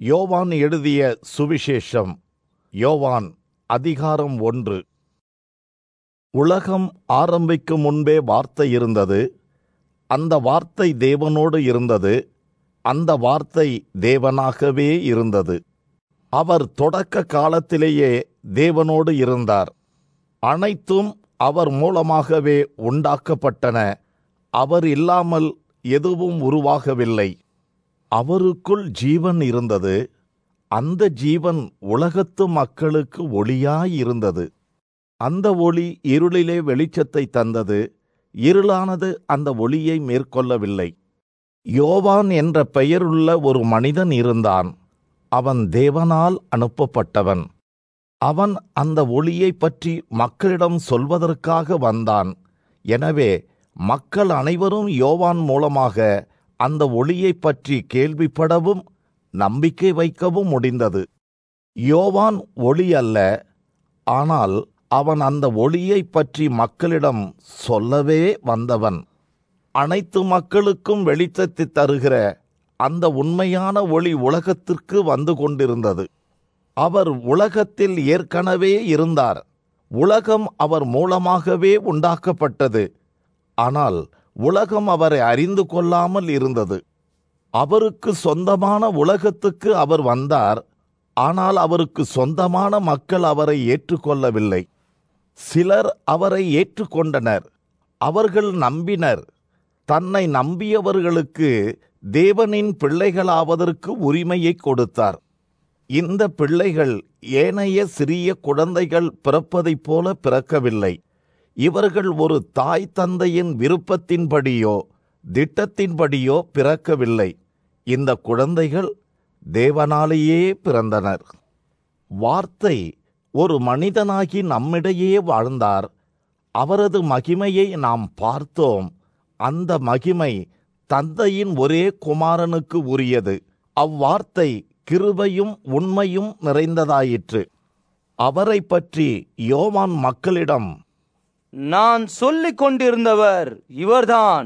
யோவான் எழுதிய சுவிசேஷம் யோவான் அதிகாரம் ஒன்று உலகம் ஆரம்பிக்கும் முன்பே வார்த்தை இருந்தது அந்த வார்த்தை தேவனோடு இருந்தது அந்த வார்த்தை தேவனாகவே இருந்தது அவர் தொடக்க காலத்திலேயே தேவனோடு இருந்தார் அனைத்தும் அவர் மூலமாகவே உண்டாக்கப்பட்டன அவர் இல்லாமல் எதுவும் உருவாகவில்லை அவருக்குள் ஜீவன் இருந்தது அந்த ஜீவன் உலகத்து மக்களுக்கு ஒளியாயிருந்தது அந்த ஒளி இருளிலே வெளிச்சத்தை தந்தது இருளானது அந்த ஒளியை மேற்கொள்ளவில்லை யோவான் என்ற பெயருள்ள ஒரு மனிதன் இருந்தான் அவன் தேவனால் அனுப்பப்பட்டவன் அவன் அந்த ஒளியைப் பற்றி மக்களிடம் சொல்வதற்காக வந்தான் எனவே மக்கள் அனைவரும் யோவான் மூலமாக அந்த ஒளியைப் பற்றி கேள்விப்படவும் நம்பிக்கை வைக்கவும் முடிந்தது யோவான் ஒளி அல்ல ஆனால் அவன் அந்த ஒளியைப் பற்றி மக்களிடம் சொல்லவே வந்தவன் அனைத்து மக்களுக்கும் வெளிச்சத்தை தருகிற அந்த உண்மையான ஒளி உலகத்திற்கு வந்து கொண்டிருந்தது அவர் உலகத்தில் ஏற்கனவே இருந்தார் உலகம் அவர் மூலமாகவே உண்டாக்கப்பட்டது ஆனால் உலகம் அவரை அறிந்து கொள்ளாமல் இருந்தது அவருக்கு சொந்தமான உலகத்துக்கு அவர் வந்தார் ஆனால் அவருக்கு சொந்தமான மக்கள் அவரை ஏற்றுக்கொள்ளவில்லை சிலர் அவரை ஏற்றுக்கொண்டனர் அவர்கள் நம்பினர் தன்னை நம்பியவர்களுக்கு தேவனின் பிள்ளைகளாவதற்கு உரிமையை கொடுத்தார் இந்த பிள்ளைகள் ஏனைய சிறிய குழந்தைகள் பிறப்பதைப் போல பிறக்கவில்லை இவர்கள் ஒரு தாய் தந்தையின் விருப்பத்தின்படியோ திட்டத்தின்படியோ பிறக்கவில்லை இந்த குழந்தைகள் தேவனாலேயே பிறந்தனர் வார்த்தை ஒரு மனிதனாகி நம்மிடையே வாழ்ந்தார் அவரது மகிமையை நாம் பார்த்தோம் அந்த மகிமை தந்தையின் ஒரே குமாரனுக்கு உரியது அவ்வார்த்தை கிருபையும் உண்மையும் நிறைந்ததாயிற்று அவரை பற்றி யோவான் மக்களிடம் நான் சொல்லிக் கொண்டிருந்தவர் இவர்தான்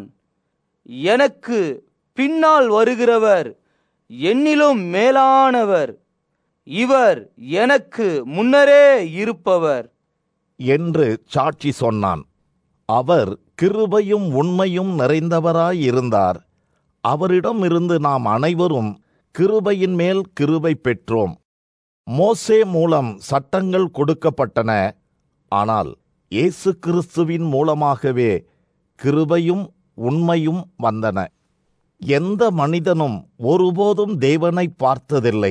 எனக்கு பின்னால் வருகிறவர் என்னிலும் மேலானவர் இவர் எனக்கு முன்னரே இருப்பவர் என்று சாட்சி சொன்னான் அவர் கிருபையும் உண்மையும் நிறைந்தவராயிருந்தார் அவரிடமிருந்து நாம் அனைவரும் கிருபையின் மேல் கிருபை பெற்றோம் மோசே மூலம் சட்டங்கள் கொடுக்கப்பட்டன ஆனால் இயேசு கிறிஸ்துவின் மூலமாகவே கிருபையும் உண்மையும் வந்தன எந்த மனிதனும் ஒருபோதும் தேவனை பார்த்ததில்லை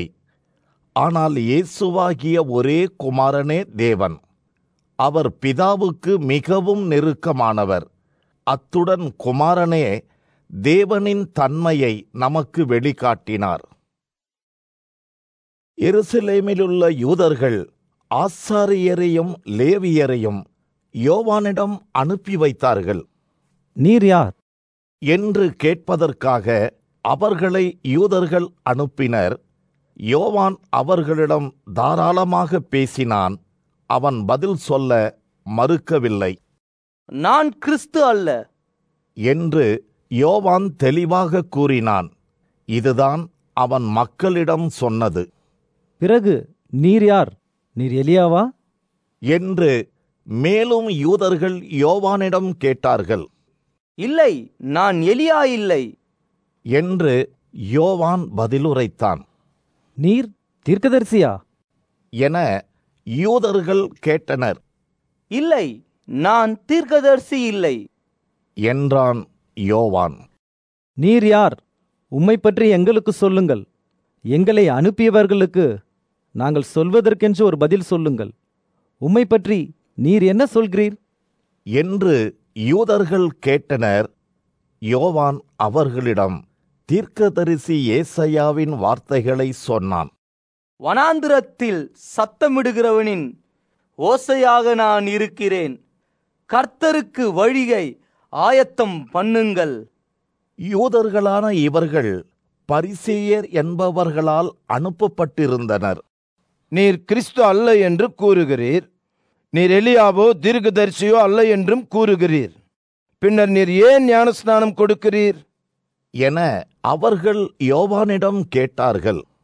ஆனால் இயேசுவாகிய ஒரே குமாரனே தேவன் அவர் பிதாவுக்கு மிகவும் நெருக்கமானவர் அத்துடன் குமாரனே தேவனின் தன்மையை நமக்கு வெளிக்காட்டினார் எருசலேமிலுள்ள யூதர்கள் ஆசாரியரையும் லேவியரையும் யோவானிடம் அனுப்பி வைத்தார்கள் நீர் யார் என்று கேட்பதற்காக அவர்களை யூதர்கள் அனுப்பினர் யோவான் அவர்களிடம் தாராளமாக பேசினான் அவன் பதில் சொல்ல மறுக்கவில்லை நான் கிறிஸ்து அல்ல என்று யோவான் தெளிவாக கூறினான் இதுதான் அவன் மக்களிடம் சொன்னது பிறகு நீர் யார் நீர் எலியாவா என்று மேலும் யூதர்கள் யோவானிடம் கேட்டார்கள் இல்லை நான் எலியா இல்லை என்று யோவான் பதிலுரைத்தான் நீர் தீர்க்கதரிசியா என யூதர்கள் கேட்டனர் இல்லை நான் தீர்க்கதரிசி இல்லை என்றான் யோவான் நீர் யார் உம்மை பற்றி எங்களுக்கு சொல்லுங்கள் எங்களை அனுப்பியவர்களுக்கு நாங்கள் சொல்வதற்கென்று ஒரு பதில் சொல்லுங்கள் உம்மை பற்றி நீர் என்ன சொல்கிறீர் என்று யூதர்கள் கேட்டனர் யோவான் அவர்களிடம் தீர்க்கதரிசி ஏசையாவின் வார்த்தைகளை சொன்னான் வனாந்திரத்தில் சத்தமிடுகிறவனின் ஓசையாக நான் இருக்கிறேன் கர்த்தருக்கு வழியை ஆயத்தம் பண்ணுங்கள் யூதர்களான இவர்கள் பரிசேயர் என்பவர்களால் அனுப்பப்பட்டிருந்தனர் நீர் கிறிஸ்து அல்ல என்று கூறுகிறீர் நீர் எலியாவோ தீர்க்கதரிசியோ அல்ல என்றும் கூறுகிறீர் பின்னர் நீர் ஏன் ஞானஸ்நானம் கொடுக்கிறீர் என அவர்கள் யோவானிடம் கேட்டார்கள்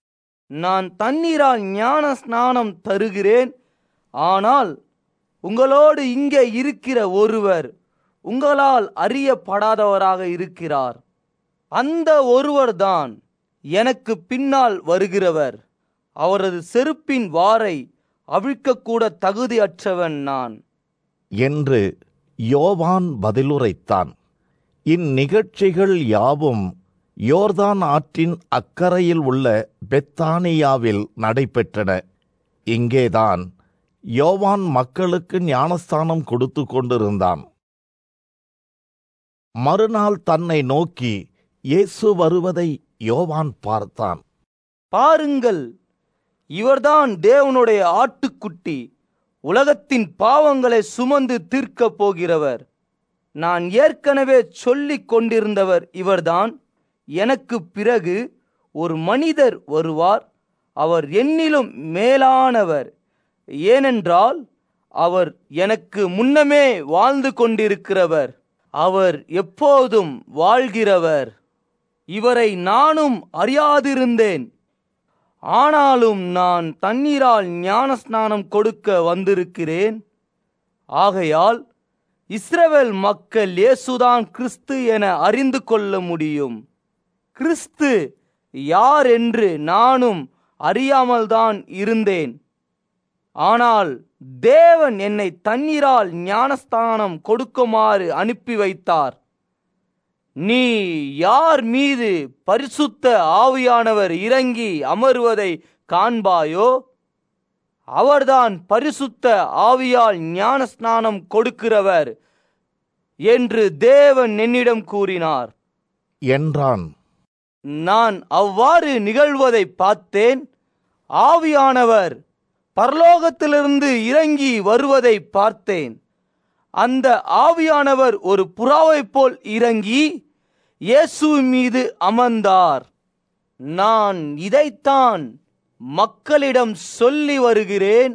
நான் தண்ணீரால் ஞான ஸ்நானம் தருகிறேன் ஆனால் உங்களோடு இங்கே இருக்கிற ஒருவர் உங்களால் அறியப்படாதவராக இருக்கிறார் அந்த ஒருவர்தான் எனக்கு பின்னால் வருகிறவர் அவரது செருப்பின் வாரை அவிழ்க்கக்கூட தகுதியற்றவன் நான் என்று யோவான் பதிலுரைத்தான் இந்நிகழ்ச்சிகள் யாவும் யோர்தான் ஆற்றின் அக்கறையில் உள்ள பெத்தானியாவில் நடைபெற்றன இங்கேதான் யோவான் மக்களுக்கு ஞானஸ்தானம் கொடுத்து கொண்டிருந்தான் மறுநாள் தன்னை நோக்கி இயேசு வருவதை யோவான் பார்த்தான் பாருங்கள் இவர்தான் தேவனுடைய ஆட்டுக்குட்டி உலகத்தின் பாவங்களை சுமந்து தீர்க்கப் போகிறவர் நான் ஏற்கனவே சொல்லிக் கொண்டிருந்தவர் இவர்தான் எனக்கு பிறகு ஒரு மனிதர் வருவார் அவர் என்னிலும் மேலானவர் ஏனென்றால் அவர் எனக்கு முன்னமே வாழ்ந்து கொண்டிருக்கிறவர் அவர் எப்போதும் வாழ்கிறவர் இவரை நானும் அறியாதிருந்தேன் ஆனாலும் நான் தண்ணீரால் ஞானஸ்நானம் கொடுக்க வந்திருக்கிறேன் ஆகையால் இஸ்ரவேல் மக்கள் இயேசுதான் கிறிஸ்து என அறிந்து கொள்ள முடியும் கிறிஸ்து யார் என்று நானும் அறியாமல்தான் இருந்தேன் ஆனால் தேவன் என்னை தண்ணீரால் ஞானஸ்தானம் கொடுக்குமாறு அனுப்பி வைத்தார் நீ யார் மீது பரிசுத்த ஆவியானவர் இறங்கி அமருவதை காண்பாயோ அவர்தான் பரிசுத்த ஆவியால் ஞானஸ்நானம் கொடுக்கிறவர் என்று தேவன் என்னிடம் கூறினார் என்றான் நான் அவ்வாறு நிகழ்வதை பார்த்தேன் ஆவியானவர் பரலோகத்திலிருந்து இறங்கி வருவதை பார்த்தேன் அந்த ஆவியானவர் ஒரு புறாவைப் போல் இறங்கி இயேசு மீது அமர்ந்தார் நான் இதைத்தான் மக்களிடம் சொல்லி வருகிறேன்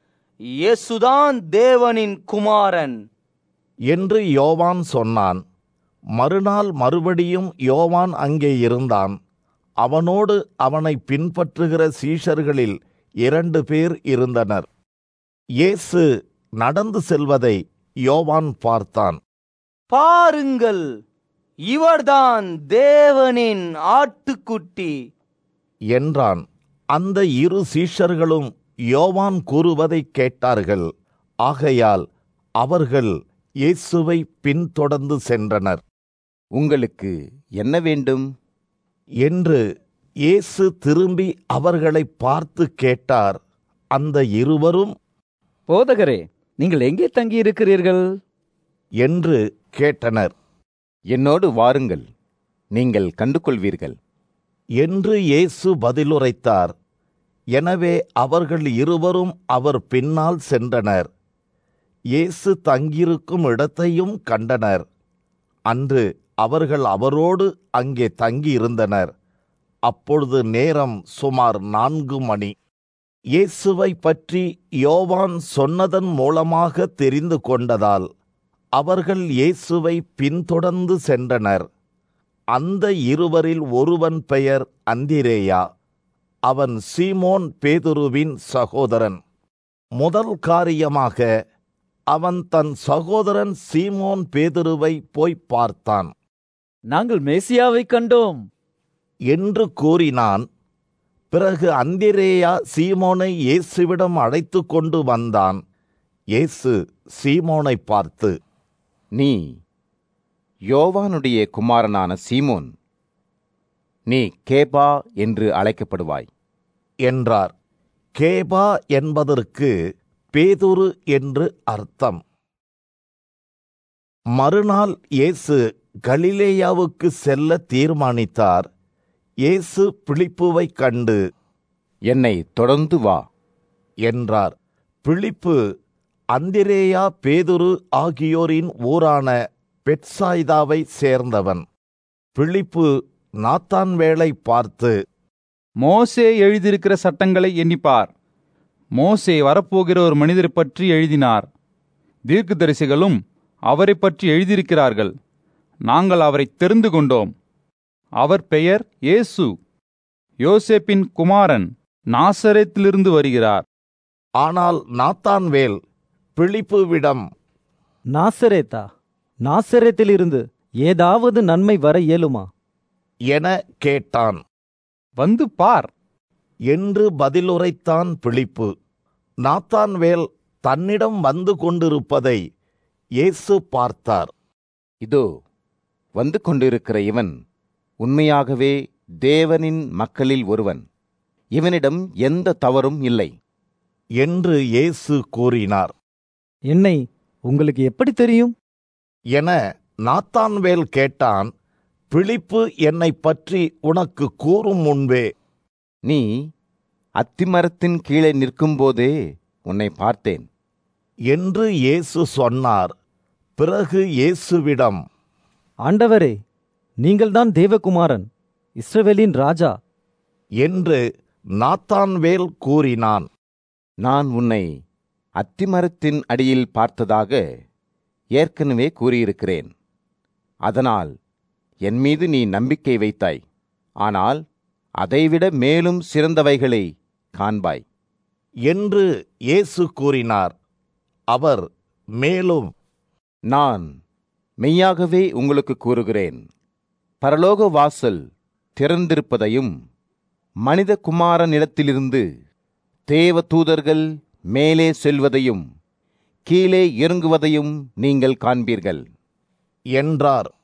இயேசுதான் தேவனின் குமாரன் என்று யோவான் சொன்னான் மறுநாள் மறுபடியும் யோவான் அங்கே இருந்தான் அவனோடு அவனை பின்பற்றுகிற சீஷர்களில் இரண்டு பேர் இருந்தனர் இயேசு நடந்து செல்வதை யோவான் பார்த்தான் பாருங்கள் இவர்தான் தேவனின் ஆட்டுக்குட்டி என்றான் அந்த இரு சீஷர்களும் யோவான் கூறுவதைக் கேட்டார்கள் ஆகையால் அவர்கள் இயேசுவை பின்தொடர்ந்து சென்றனர் உங்களுக்கு என்ன வேண்டும் என்று இயேசு திரும்பி அவர்களை பார்த்து கேட்டார் அந்த இருவரும் போதகரே நீங்கள் எங்கே தங்கியிருக்கிறீர்கள் என்று கேட்டனர் என்னோடு வாருங்கள் நீங்கள் கண்டுகொள்வீர்கள் என்று இயேசு பதிலுரைத்தார் எனவே அவர்கள் இருவரும் அவர் பின்னால் சென்றனர் இயேசு தங்கியிருக்கும் இடத்தையும் கண்டனர் அன்று அவர்கள் அவரோடு அங்கே தங்கியிருந்தனர் அப்பொழுது நேரம் சுமார் நான்கு மணி இயேசுவை பற்றி யோவான் சொன்னதன் மூலமாக தெரிந்து கொண்டதால் அவர்கள் இயேசுவை பின்தொடர்ந்து சென்றனர் அந்த இருவரில் ஒருவன் பெயர் அந்திரேயா அவன் சீமோன் பேதுருவின் சகோதரன் முதல் காரியமாக அவன் தன் சகோதரன் சீமோன் பேதுருவை போய் பார்த்தான் நாங்கள் மேசியாவை கண்டோம் என்று கூறினான் பிறகு அந்திரேயா சீமோனை இயேசுவிடம் அழைத்து கொண்டு வந்தான் இயேசு சீமோனை பார்த்து நீ யோவானுடைய குமாரனான சீமோன் நீ கேபா என்று அழைக்கப்படுவாய் என்றார் கேபா என்பதற்கு பேதுரு என்று அர்த்தம் மறுநாள் இயேசு கலிலேயாவுக்கு செல்ல தீர்மானித்தார் இயேசு பிலிப்புவை கண்டு என்னை தொடர்ந்து வா என்றார் பிலிப்பு அந்திரேயா பேதுரு ஆகியோரின் ஊரான பெட்சாய்தாவை சேர்ந்தவன் பிலிப்பு நாத்தான் வேளை பார்த்து மோசே எழுதியிருக்கிற சட்டங்களை எண்ணிப்பார் மோசே வரப்போகிற ஒரு மனிதர் பற்றி எழுதினார் தீர்க்கதரிசிகளும் அவரை பற்றி எழுதியிருக்கிறார்கள் நாங்கள் அவரை தெரிந்து கொண்டோம் அவர் பெயர் இயேசு யோசேப்பின் குமாரன் நாசரேத்திலிருந்து வருகிறார் ஆனால் நாத்தான்வேல் பிழிப்புவிடம் நாசரேத்தா நாசரேத்திலிருந்து ஏதாவது நன்மை வர இயலுமா என கேட்டான் வந்து பார் என்று பதிலுரைத்தான் பிழிப்பு நாத்தான்வேல் தன்னிடம் வந்து கொண்டிருப்பதை இயேசு பார்த்தார் இதோ வந்து கொண்டிருக்கிற இவன் உண்மையாகவே தேவனின் மக்களில் ஒருவன் இவனிடம் எந்த தவறும் இல்லை என்று இயேசு கூறினார் என்னை உங்களுக்கு எப்படி தெரியும் என நாத்தான்வேல் கேட்டான் பிழிப்பு என்னைப் பற்றி உனக்கு கூறும் முன்பே நீ அத்திமரத்தின் கீழே நிற்கும்போதே உன்னை பார்த்தேன் என்று இயேசு சொன்னார் பிறகு இயேசுவிடம் ஆண்டவரே நீங்கள்தான் தேவகுமாரன் இஸ்ரவேலின் ராஜா என்று நாத்தான்வேல் கூறினான் நான் உன்னை அத்திமரத்தின் அடியில் பார்த்ததாக ஏற்கனவே கூறியிருக்கிறேன் அதனால் என் மீது நீ நம்பிக்கை வைத்தாய் ஆனால் அதைவிட மேலும் சிறந்தவைகளை காண்பாய் என்று இயேசு கூறினார் அவர் மேலும் நான் மெய்யாகவே உங்களுக்கு கூறுகிறேன் பரலோக வாசல் திறந்திருப்பதையும் மனித குமாரனிடத்திலிருந்து தேவ தூதர்கள் மேலே செல்வதையும் கீழே இறங்குவதையும் நீங்கள் காண்பீர்கள் என்றார்